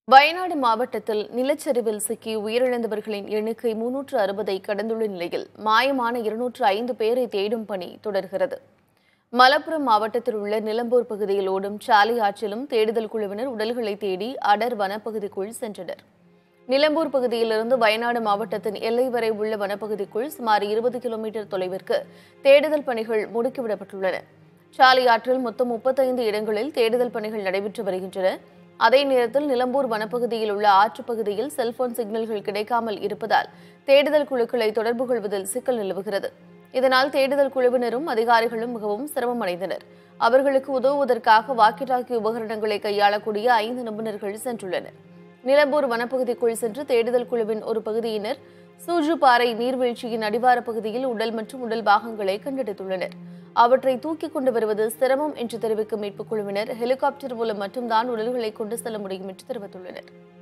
வயநாடு மாவட்டத்தில் நிலச்சரிவில் சிக்கி உயிரிழந்தவர்களின் எண்ணிக்கை முன்னூற்று அறுபதை கடந்துள்ள நிலையில் மாயமான இருநூற்று ஐந்து பேரை தேடும் பணி தொடர்கிறது மலப்புரம் மாவட்டத்தில் உள்ள நிலம்பூர் பகுதியில் ஓடும் சாலை ஆற்றிலும் தேடுதல் குழுவினர் உடல்களை தேடி அடர் வனப்பகுதிக்குள் சென்றனர் நிலம்பூர் பகுதியிலிருந்து வயநாடு மாவட்டத்தின் எல்லை வரை உள்ள வனப்பகுதிக்குள் சுமார் இருபது கிலோமீட்டர் தொலைவிற்கு தேடுதல் பணிகள் முடுக்கிவிடப்பட்டுள்ளன சாலை ஆற்றில் மொத்தம் முப்பத்தைந்து இடங்களில் தேடுதல் பணிகள் நடைபெற்று வருகின்றன அதே நேரத்தில் நிலம்பூர் வனப்பகுதியில் உள்ள ஆற்றுப் பகுதியில் செல்போன் சிக்னல்கள் கிடைக்காமல் இருப்பதால் தேடுதல் குழுக்களை தொடர்பு கொள்வதில் சிக்கல் நிலவுகிறது இதனால் தேடுதல் குழுவினரும் அதிகாரிகளும் மிகவும் சிரமமடைந்தனர் அவர்களுக்கு உதவுவதற்காக வாக்கி டாக்கி உபகரணங்களை கையாளக்கூடிய ஐந்து நிபுணர்கள் சென்றுள்ளனர் நிலம்பூர் வனப்பகுதிக்குள் சென்று தேடுதல் குழுவின் ஒரு பகுதியினர் சூஜுபாறை நீர்வீழ்ச்சியின் அடிவார பகுதியில் உடல் மற்றும் உடல் பாகங்களை கண்டெடுத்துள்ளனர் அவற்றை தூக்கிக் கொண்டு வருவது சிரமம் என்று தெரிவிக்கும் மீட்புக் குழுவினர் ஹெலிகாப்டர் மூலம் மட்டும்தான் உடல்களை கொண்டு செல்ல முடியும் என்று தெரிவித்துள்ளனர்